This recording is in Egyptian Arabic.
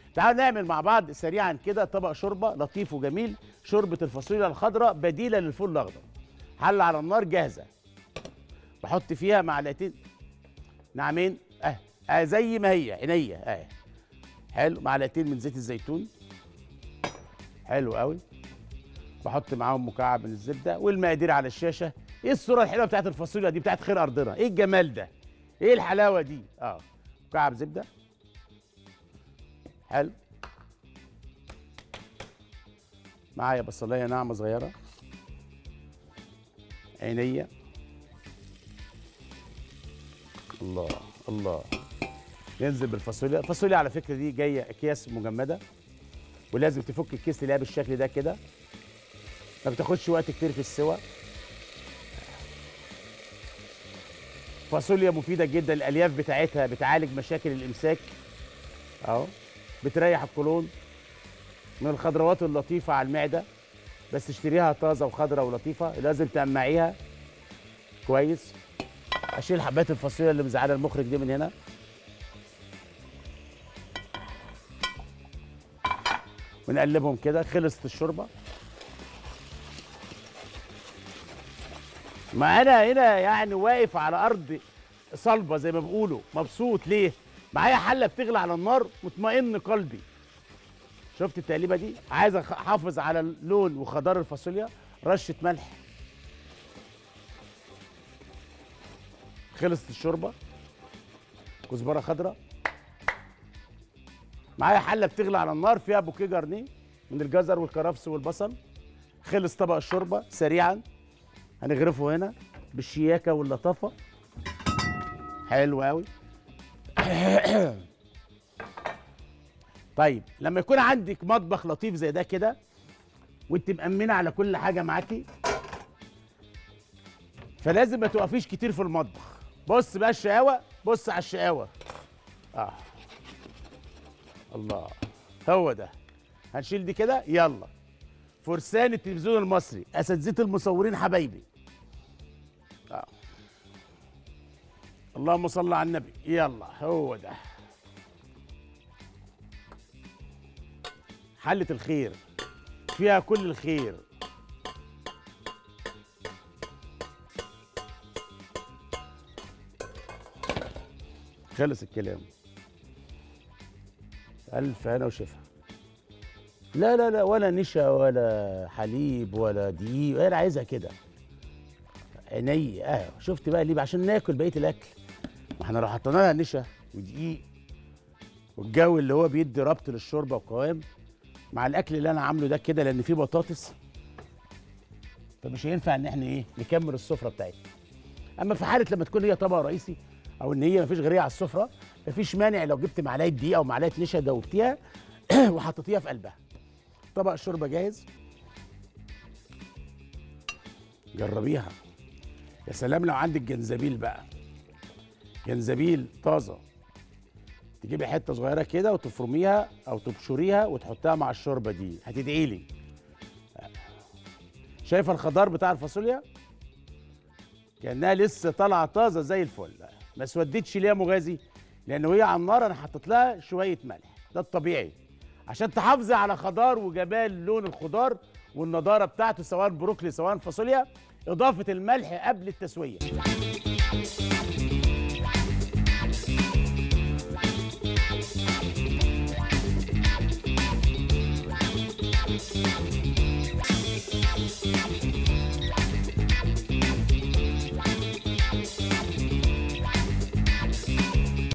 تعالوا نعمل مع بعض سريعا كده طبق شوربه لطيف وجميل شوربه الفاصوليا الخضراء بديله للفول الاخضر حله على النار جاهزه بحط فيها معلقتين نعمين اه, آه زي ما هي عينيا اه حلو معلقتين من زيت الزيتون حلو قوي بحط معاهم مكعب من الزبده والمقادير على الشاشه ايه الصوره الحلوه بتاعت الفاصوليا دي بتاعت خير ارضنا ايه الجمال ده ايه الحلاوه دي اه مكعب زبده حلو معايا بصلايه ناعمه صغيره عينيا الله الله ينزل بالفاصوليا الفاصوليا على فكره دي جايه اكياس مجمده ولازم تفك الكيس تلاقيها بالشكل ده كده ما بتاخدش وقت كتير في السوى فاصوليا مفيده جدا الالياف بتاعتها بتعالج مشاكل الامساك اهو بتريح القولون من الخضروات اللطيفه على المعده بس تشتريها طازه وخضره ولطيفه لازم تقمعيها كويس اشيل حبات الفاصوليا اللي مزعله المخرج دي من هنا ونقلبهم كده خلصت الشوربه ما انا هنا يعني واقف على ارض صلبه زي ما بيقولوا مبسوط ليه معايا حله بتغلي على النار مطمئن قلبي شفت التقليبه دي عايز أخ- احافظ على اللون وخضار الفاصوليا رشه ملح خلصت الشوربه كزبره خضراء معايا حله بتغلي على النار فيها بوكيه جرنيه من الجزر والكرفس والبصل خلص طبق الشوربه سريعا هنغرفه هنا بالشياكه واللطافه حلو قوي طيب لما يكون عندك مطبخ لطيف زي ده كده وانت مأمنة على كل حاجة معاكي فلازم ما توقفيش كتير في المطبخ بص بقى الشقاوة بص على الشقاوة اه الله هو ده هنشيل دي كده يلا فرسان التلفزيون المصري اساتذه المصورين حبايبي آه. اللهم صل على النبي يلا هو ده حلة الخير فيها كل الخير خلص الكلام ألف هنا وشفا لا لا لا ولا نشا ولا حليب ولا دقيق انا عايزها كده عيني اه شفت بقى ليه عشان ناكل بقيه الاكل ما احنا لو حطينا لها نشا ودقيق والجو اللي هو بيدي ربط للشوربه وقوام مع الاكل اللي انا عامله ده كده لان فيه بطاطس فمش هينفع ان احنا ايه نكمل السفره بتاعتنا اما في حاله لما تكون هي طبق رئيسي او ان هي مفيش غير هي على السفره مفيش مانع لو جبت معلقه دقيق او معلقه نشا دوبتيها وحطيتيها في قلبها طبق الشوربه جاهز جربيها يا سلام لو عندك جنزبيل بقى جنزبيل طازه تجيبي حته صغيره كده وتفرميها او تبشريها وتحطها مع الشوربه دي هتدعي لي شايفه الخضار بتاع الفاصوليا كانها لسه طالعه طازه زي الفل ما اسودتش ليه يا مغازي لان وهي على النار انا حطيت لها شويه ملح ده الطبيعي عشان تحافظي على خضار وجمال لون الخضار والنضاره بتاعته سواء بروكلي سواء فاصوليا اضافه الملح قبل التسويه